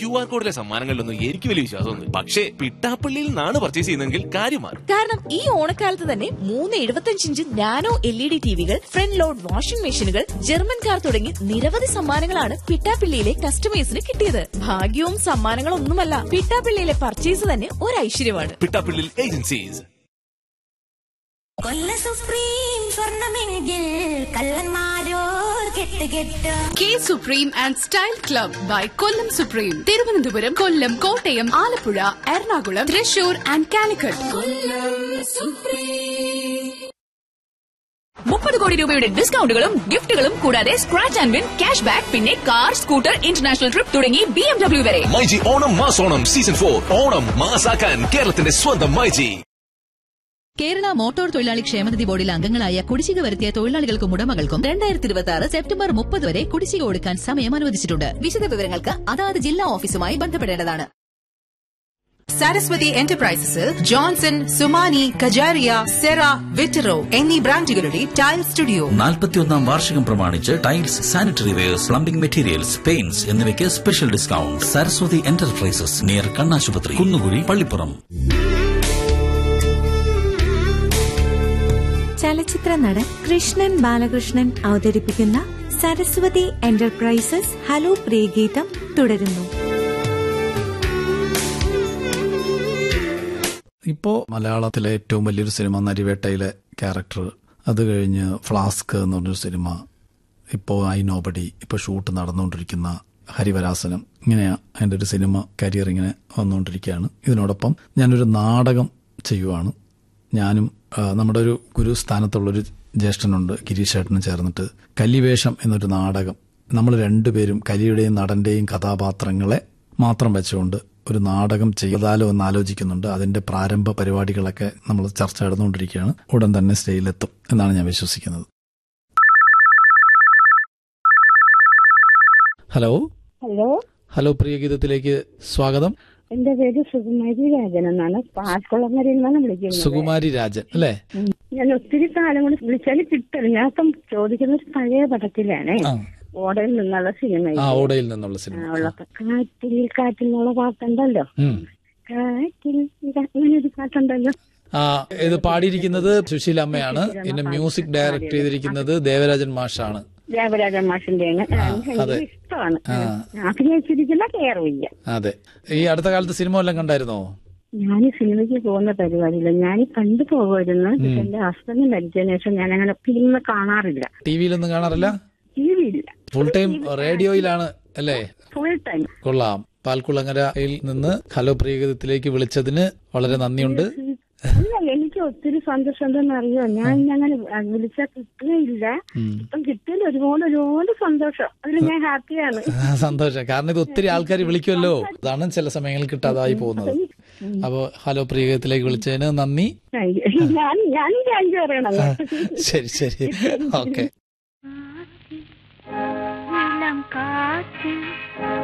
Q R കോഡിലെ സമ്മാനങ്ങളിലൊന്നും എനിക്ക് വലിയ വിശ്വാസമൊന്നും പക്ഷേ പിട്ടാപ്പള്ളിയിൽ നിന്നാണ് പർച്ചേസ് ചെയ്യുന്നതെങ്കിൽ കാര്യം മാറും കാരണം ഈ ഓണക്കാലത്ത് തന്നെ മൂന്ന് എഴുപത്തഞ്ച് inch nano L E D ടിവികൾ ഫ്രണ്ട് ലോഡ് വാഷിംഗ് മെഷീനുകൾ ജർമ്മൻ കാർ തുടങ്ങി നിരവധി സമ്മാനങ്ങളാണ് പിട്ടാപ്പിള്ളിയിലെ കസ്റ്റമേഴ്സിന് കിട്ടിയത് ഭാഗ്യവും സമ്മാനങ്ങളൊന്നുമല്ല പിട്ടാപ്പിള്ളിയിലെ പർച്ചേസ് തന്നെ ഒരു ഐശ്വര്യമാണ് പിട്ടാപ്പള്ളിയിൽ ഏജൻസീസ് കൊല്ല സുപ്രീം സ്വർണമെങ്കിൽ കള്ളന്മാരോർ കെട്ട് കെട്ട് K supreme and style club by Kollam supreme Thiruvananthapuram Kollam Kottayam Alappuzha Ernakulam Thrissur and Calicut മുപ്പത് കോടി രൂപയുടെ ഡിസ്കൗണ്ടുകളും ഗിഫ്റ്റുകളും കൂടാതെ scratch and win cash back പിന്നെ കാർ സ്കൂട്ടർ ഇന്റർനാഷണൽ ട്രിപ്പ് തുടങ്ങി ബി എം ഡബ്ല്യു വരെ മൈജി ഓണം മാസോണം സീസൺ ഫോർ ഓണം മാസാക്കാൻ കേരളത്തിന്റെ സ്വന്തം മൈജി കേരള മോട്ടോർ തൊഴിലാളി ക്ഷേമനിധി ബോർഡിൽ അംഗങ്ങളായ കുടിശ്ശിക വരുത്തിയ തൊഴിലാളികൾക്കും ഉടമകൾക്കും രണ്ടായിരത്തി ഇരുപത്തി ആറ് സെപ്റ്റംബർ മുപ്പത് വരെ കുടിശ്ശിക കൊടുക്കാൻ സമയം അനുവദിച്ചിട്ടുണ്ട് വിശദ വിവരങ്ങൾക്ക് അതാത് ജില്ലാ ഓഫീസുമായി ബന്ധപ്പെടേണ്ടതാണ് സരസ്വതി എന്റർപ്രൈസസിൽ ജോൺസൺ സുമാനി കജാരിയ സെറ വിറ്ററോ എന്നീ ബ്രാൻഡുകളുടെ ടൈൽ സ്റ്റുഡിയോ നാൽപ്പത്തിയൊന്നാം വാർഷികം പ്രമാണിച്ച് tiles sanitary wares plumbing materials paints എന്നിവയ്ക്ക് special discount Saraswati enterprises near കണ്ണാശുപത്രി കുന്നുകുഴി പള്ളിപ്പുറം ചലച്ചിത്ര നടൻ കൃഷ്ണൻ ബാലകൃഷ്ണൻ അവതരിപ്പിക്കുന്ന സരസ്വതി എന്റർപ്രൈസസ് ഹലോ പ്രിയഗീതം തുടരുന്നു ഇപ്പോൾ മലയാളത്തിലെ ഏറ്റവും വലിയൊരു സിനിമ നരിവേട്ടയിലെ ക്യാരക്ടർ അത് കഴിഞ്ഞ് ഫ്ലാസ്ക് എന്ന് പറഞ്ഞൊരു സിനിമ ഇപ്പോൾ ഐ നോബഡി ഇപ്പോൾ ഷൂട്ട് നടന്നുകൊണ്ടിരിക്കുന്ന ഹരിവരാസനം ഇങ്ങനെയാ എൻ്റെ ഒരു സിനിമ കരിയർ ഇങ്ങനെ വന്നുകൊണ്ടിരിക്കുകയാണ് ഇതിനോടൊപ്പം ഞാനൊരു നാടകം ചെയ്യുവാണ് ഞാനും ആ, നമ്മുടെ ഒരു ഗുരുസ്ഥാനത്തുള്ളൊരു ജ്യേഷ്ഠനുണ്ട് ഗിരീഷേട്ടനും ചേർന്നിട്ട് കല്ലിവേഷം എന്നൊരു നാടകം നമ്മൾ രണ്ടുപേരും കലിയുടെയും നടന്റെയും കഥാപാത്രങ്ങളെ മാത്രം വെച്ചുകൊണ്ട് ഒരു നാടകം ചെയ്താലോ എന്ന് ആലോചിക്കുന്നുണ്ട് അതിന്റെ പ്രാരംഭ പരിപാടികളൊക്കെ നമ്മൾ ചർച്ച നടന്നുകൊണ്ടിരിക്കുകയാണ് ഉടൻ തന്നെ സ്റ്റേജിലെത്തും എന്നാണ് ഞാൻ വിശ്വസിക്കുന്നത് ഹലോ ഹലോ ഹലോ പ്രിയഗീതത്തിലേക്ക് സ്വാഗതം എന്റെ പേര് സുകുമാരി രാജൻ എന്നാണ് പാൽക്കുളങ്ങരയിൽ നിന്നാണ് വിളിക്കുന്നത് സുകുമാരി രാജൻ അല്ലേ ഉം. ഞാൻ ഒത്തിരി കാലം കൊണ്ട് വിളിച്ചാലും കിട്ടില്ല ഞാൻ ഇപ്പം ചോദിക്കുന്ന ഒരു പഴയ പടത്തിലാണേ ആ. ഓടയിൽ നിന്നുള്ള സിനിമ ആ ഓടയിൽ നിന്നുള്ള ആ, സിനിമ ഉള്ള കാറ്റിൽ കാറ്റിൽ എന്നുള്ള പാട്ടുണ്ടല്ലോ ഉം. കാറ്റിൽ ഇതാ, അങ്ങനെ ഒരു പാട്ടുണ്ടല്ലോ ആ ഇത് പാടിയിരിക്കുന്നത് സുശീല അമ്മയാണ് പിന്നെ മ്യൂസിക് ഡയറക്ട് ചെയ്തിരിക്കുന്നത് ദേവരാജൻ മാഷാണ് ദേവരാജൻ മാഷിന്റെയാണ് ആ, അതെ. എനിക്ക് ഇഷ്ടമാണ് ആ. അഭിനയിച്ചിരിക്കുന്ന കയറില്ല അതെ ഈ അടുത്ത കാലത്ത് സിനിമ വല്ലതും കണ്ടായിരുന്നോ ഞാൻ സിനിമയ്ക്ക് പോകുന്ന പരിപാടിയില്ല ഞാൻ കണ്ടു പോകുമായിരുന്നു പക്ഷെ എന്റെ ഹസ്ബൻഡ് മരിച്ചതിന് ശേഷം ഞാൻ അങ്ങനെ ഫിലിം കാണാറില്ല ടി വിയിലൊന്നും കാണാറില്ല ടി വി ഇല്ല ഫുൾ ടൈം റേഡിയോയിലാണ് അല്ലേ ഫുൾ ടൈം കൊള്ളാം പാൽക്കുളങ്ങരയിൽ നിന്ന് ഹലോ പ്രിയഗതത്തിലേക്ക് വിളിച്ചതിന് വളരെ നന്ദിയുണ്ട് അല്ല എനിക്ക് ഒത്തിരി സന്തോഷം ഉണ്ടെന്ന് അറിയോ ഞാൻ അങ്ങനെ വിളിച്ചാൽ കിട്ടുകയില്ല ഇപ്പം കിട്ടിയാൽ ഒരുപാട് ഒരുപാട് സന്തോഷം അതിൽ ഞാൻ ഹാപ്പിയാണ് ആ, സന്തോഷം കാരണം ഇത് ഒത്തിരി ആൾക്കാർ വിളിക്കുമല്ലോ അതാണ് ചില സമയങ്ങളിൽ കിട്ടാതായി പോകുന്നത് അപ്പോ ഹലോ പ്രിയഗതത്തിലേക്ക് വിളിച്ചതിന് നന്ദി Thank you. ഞാൻ ഞാൻ താങ്ക് യു പറയണം ശരി ശരി ഓക്കെ ഇളം കാറ്റ്